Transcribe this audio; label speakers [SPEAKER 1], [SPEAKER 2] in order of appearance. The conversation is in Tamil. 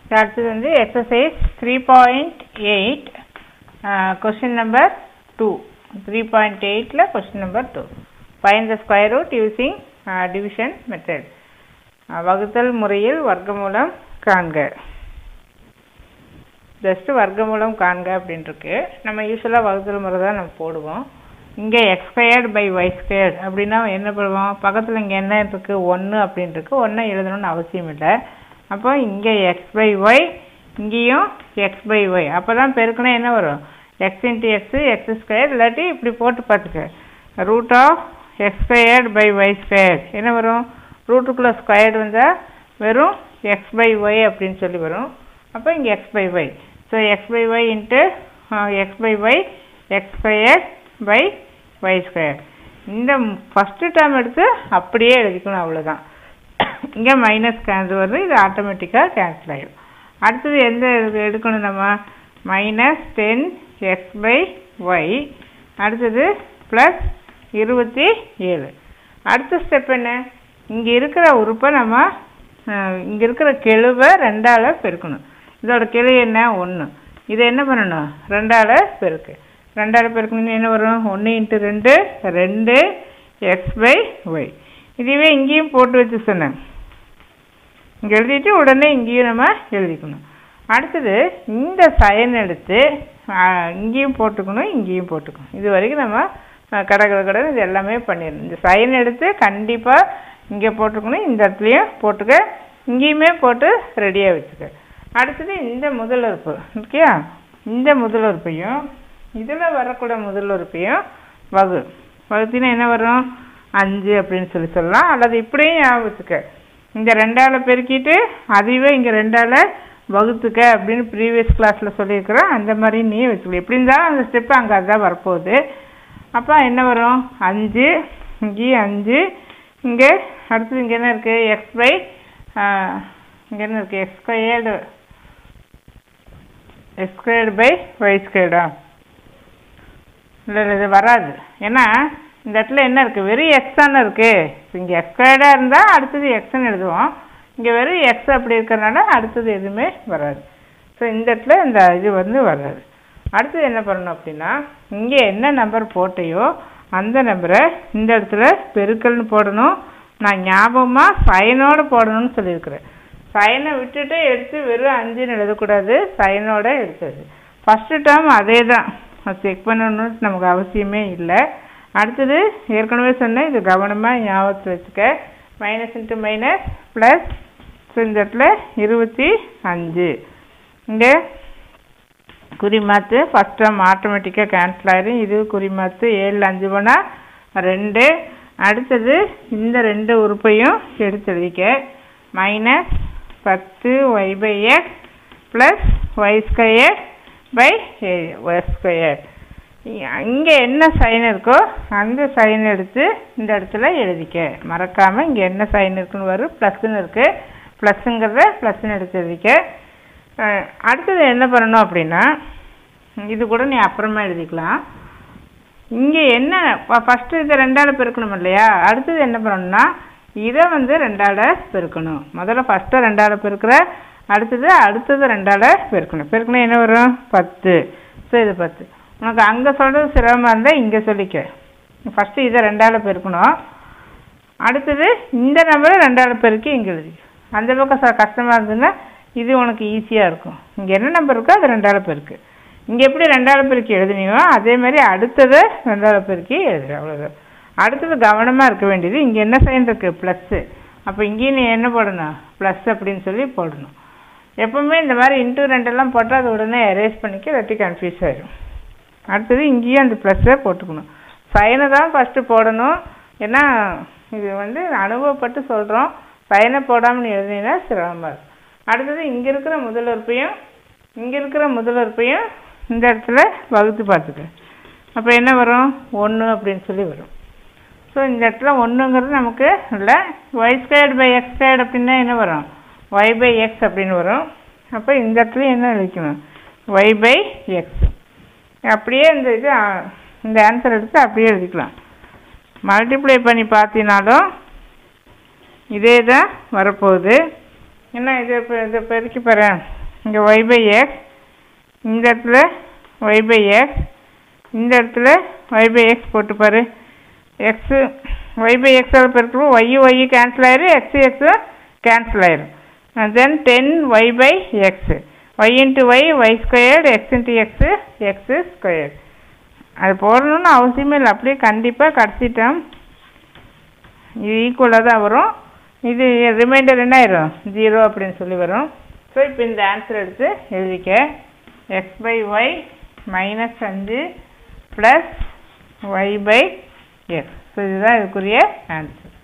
[SPEAKER 1] அடுத்தது வந்து exercise three point eight question number two three point எயிட்டில் question number two find the square root using division method வகுத்தல் முறையில் வர்க்கமூலம் காண்க ஜஸ்ட் வர்க்கமூலம் காண்க அப்படின்ட்டுருக்கு நம்ம யூஸ்வலாக வகுத்தல் முறை தான் நம்ம போடுவோம் இங்கே x squared by y squared அப்படின்னா என்ன பண்ணுவோம் பக்கத்தில் இங்கே என்ன இருக்குது ஒன்று அப்படின்னு இருக்கு ஒன்றை எழுதணும்னு அவசியம் இல்லை அப்போ இங்கே எக்ஸ் பை ஒய் இங்கேயும் எக்ஸ் பை ஒய் அப்போ தான் பெருக்கணும் என்ன வரும் x into x x square இல்லாட்டி இப்படி போட்டு பார்த்துக்க root of x squared by y squared என்ன வரும் ரூட்டுக்குள்ளே ஸ்கொயர்டு வந்தால் வெறும் எக்ஸ் பை ஒய் அப்படின்னு சொல்லி வரும் அப்போ இங்கே x by y so x by y into x by y x square by y square இந்த ஃபஸ்ட்டு டேர்ம் எடுத்து அப்படியே எழுதிக்கணும் அவ்வளோதான் இங்கே மைனஸ் கேன்சல் வருது இது ஆட்டோமேட்டிக்காக கேன்சல் ஆகிடும் அடுத்தது எந்த இது எடுக்கணும் நம்ம minus ten x by y அடுத்தது ப்ளஸ் இருபத்தி ஏழு அடுத்த ஸ்டெப் என்ன இங்கே இருக்கிற உறுப்பை நம்ம இங்கே இருக்கிற கெழுவை ரெண்டால் பெருக்கணும் இதோட கெழு என்ன ஒன்று இதை என்ன பண்ணணும் ரெண்டால் பெருக்கு ரெண்டால் பெருக்கணும் என்ன வரும் ஒன்று இன்ட்டு ரெண்டு ரெண்டு எக்ஸ் பை ஒய் இதுவே இங்கேயும் போட்டு வச்சு சொன்னேன் இங்கே எழுதிட்டு உடனே இங்கேயும் நம்ம எழுதிக்கணும் அடுத்தது இந்த சயன் எடுத்து இங்கேயும் போட்டுக்கணும் இங்கேயும் போட்டுக்கணும் இது வரைக்கும் நம்ம கடை கடை கடை இது எல்லாமே பண்ணிடணும் இந்த சைன் எடுத்து கண்டிப்பாக இங்கே போட்டுக்கணும் இந்த இடத்துலையும் போட்டுக்க இங்கேயுமே போட்டு ரெடியாக வச்சுக்க அடுத்தது இந்த முதல் உறுப்பு ஓகேயா இந்த முதல் உறுப்பையும் இதில் வரக்கூடிய முதல் உறுப்பையும் வகு வகுத்தினா என்ன வரும் அஞ்சு அப்படின்னு சொல்லி சொல்லலாம் அல்லது இப்படியும் ஞாபகம் வச்சுக்க இந்த ரெண்டால் பெருக்கிட்டு அதுவே இங்கே ரெண்டால் வகுத்துக்க அப்படின்னு ப்ரீவியஸ் கிளாஸில் சொல்லியிருக்கிறோம் அந்த மாதிரி நீ வச்சுக்கலாம் எப்படி இருந்தாலும் அந்த ஸ்டெப்பு அங்கே அதுதான் வரப்போகுது அப்போ என்ன வரும் அஞ்சு இங்கேயும் அஞ்சு இங்கே அடுத்தது இங்கே என்ன இருக்குது எக்ஸ் பை இங்கே என்ன இருக்குது x squared x squared by y ஸ்கொயர்டா இல்லை இல்லை இது வராது ஏன்னா இந்த இடத்துல என்ன இருக்குது வெறும் எக்ஸ் தானே இருக்குது இங்கே எக்ஸ் ஸ்கொயர்டாக இருந்தால் அடுத்தது எக்ஸ்ன்னு எழுதுவோம் இங்கே வெறும் எக்ஸ் அப்படி இருக்கிறனால அடுத்தது எதுவுமே வராது ஸோ இந்த இடத்துல இந்த இது வந்து வராது அடுத்தது என்ன பண்ணணும் அப்படின்னா இங்கே என்ன நம்பர் போட்டையோ அந்த நம்பரை இந்த இடத்துல பெருக்கல்னு போடணும் நான் ஞாபகமாக சைனோடு போடணும்னு சொல்லியிருக்கிறேன் சைனை விட்டுட்டு எடுத்து வெறும் அஞ்சுன்னு எழுதக்கூடாது சைனோட எடுத்தது ஃபஸ்ட்டு டேர்ம் அதே தான் செக் பண்ணணும்னு நமக்கு அவசியமே இல்லை அடுத்தது ஏற்கனவே சொன்னேன் இது கவனமாக ஞாபகத்தில் வச்சுக்க minus into minus plus so இந்த இடத்துல இருபத்தி அஞ்சு இங்கே குறிமாத்து ஃபஸ்ட் டேர்ம் ஆட்டோமேட்டிக்காக கேன்சல் ஆயிடும் இது குறிமாத்து ஏழு அஞ்சு போனால் ரெண்டு அடுத்தது இந்த ரெண்டு உறுப்பையும் எடுத்து எழுதிக்க மைனஸ் பத்து y by x plus y square by y square இங்கே என்ன சைன் இருக்கோ அந்த சைன் எடுத்து இந்த இடத்துல எழுதிக்க மறக்காமல் இங்கே என்ன சைன் இருக்குன்னு வரும் ப்ளஸ்ன்னு இருக்குது ப்ளஸ்ஸுங்கிறத ப்ளஸ்ன்னு எடுத்து எழுதிக்க அடுத்தது என்ன பண்ணணும் அப்படின்னா இது கூட நீ அப்புறமா எழுதிக்கலாம் இங்கே என்ன ஃபஸ்ட்டு இதை ரெண்டால் பெருக்கணும் இல்லையா அடுத்தது என்ன பண்ணணும்னா இதை வந்து ரெண்டால் பெருக்கணும் முதல்ல ஃபஸ்ட்டு ரெண்டால் பெருக்கிற அடுத்தது அடுத்தது ரெண்டால் பெருக்கணும் பெருக்கணும் என்ன வரும் பத்து ஸோ இது பத்து உனக்கு அங்கே சொல்கிறது சிரமமாக இருந்தால் இங்கே சொல்லிக்க ஃபஸ்ட்டு இதை ரெண்டால் பெருக்கணும் அடுத்தது இந்த நம்பரை ரெண்டால் பெருக்கி இங்கே எழுதி அந்த பக்கம் கஷ்டமாக இருந்ததுன்னா இது உனக்கு ஈஸியாக இருக்கும் இங்கே என்ன நம்பர் இருக்கோ அது ரெண்டால் பெருக்கு இங்கே எப்படி ரெண்டால் பெருக்கி எழுதுனியோ அதே மாதிரி அடுத்ததை ரெண்டால் பெருக்கி எழுதுற அவ்வளோதான் அடுத்தது கவனமாக இருக்க வேண்டியது இங்கே என்ன சைன் இருக்குது ப்ளஸ்ஸு அப்போ இங்கேயும் நீ என்ன போடணும் ப்ளஸ் அப்படின்னு சொல்லி போடணும் எப்போவுமே இந்த மாதிரி இன்ட்டு ரெண்டெல்லாம் போட்டால் அது உடனே எரேஸ் பண்ணிக்க இல்லாட்டி கன்ஃபியூஸ் ஆகிடும் அடுத்தது இங்கேயும் அந்த ப்ளஸ்ஸை போட்டுக்கணும் சைனை தான் ஃபஸ்ட்டு போடணும் ஏன்னா இது வந்து அனுபவப்பட்டு சொல்கிறோம் சைனை போடாமல் நீ எழுதினா சிரமமாக இருக்கும் அடுத்தது இங்கே இருக்கிற முதல் உறுப்பையும் இங்கே இருக்கிற முதல் உறுப்பையும் இந்த இடத்துல வகுத்து பார்த்துக்க அப்போ என்ன வரும் ஒன்று அப்படின்னு சொல்லி வரும் ஸோ இந்த இடத்துல ஒன்றுங்கிறது நமக்கு இல்லை y squared by x squared அப்படின்னா என்ன வரும் ஒய் பை எக்ஸ் அப்படின்னு வரும் அப்போ இந்த இடத்துல என்ன எழுதிக்கணும் ஒய் பை எக்ஸ் அப்படியே இந்த இது இந்த ஆன்சர் எடுத்து அப்படியே எழுதிக்கலாம் மல்டிப்ளை பண்ணி பார்த்தினாலும் இதே தான் வரப்போகுது என்ன இது இப்போ இதை பெருக்கி பாரு இங்கே ஒய் பை எக்ஸ் இந்த இடத்துல ஒய் பை எக்ஸ் இந்த இடத்துல ஒய் பை எக்ஸ் போட்டு பாரு எக்ஸு ஒய் பை எக்ஸால் பெருக்கிறோம் ஒய் ஒய் கேன்சல் ஆயிரும் எக்ஸ் எக்ஸு கேன்சல் ஆயிரும் then ten y by x y into y y squared x into x x squared அது போடணும்னு அவசியமே இல்லை அப்படியே கண்டிப்பாக கடைசிட்டோம் இது ஈக்குவலாக தான் வரும் இது ரிமைண்டர் என்ன ஆயிரும் ஜீரோ அப்படின்னு சொல்லி வரும் ஸோ இப்போ இந்த ஆன்சர் எடுத்து எழுதிக்க எக்ஸ் பை ஒய் மைனஸ் அஞ்சு plus y by x so இதுதான் இதுக்குரிய ஆன்சர்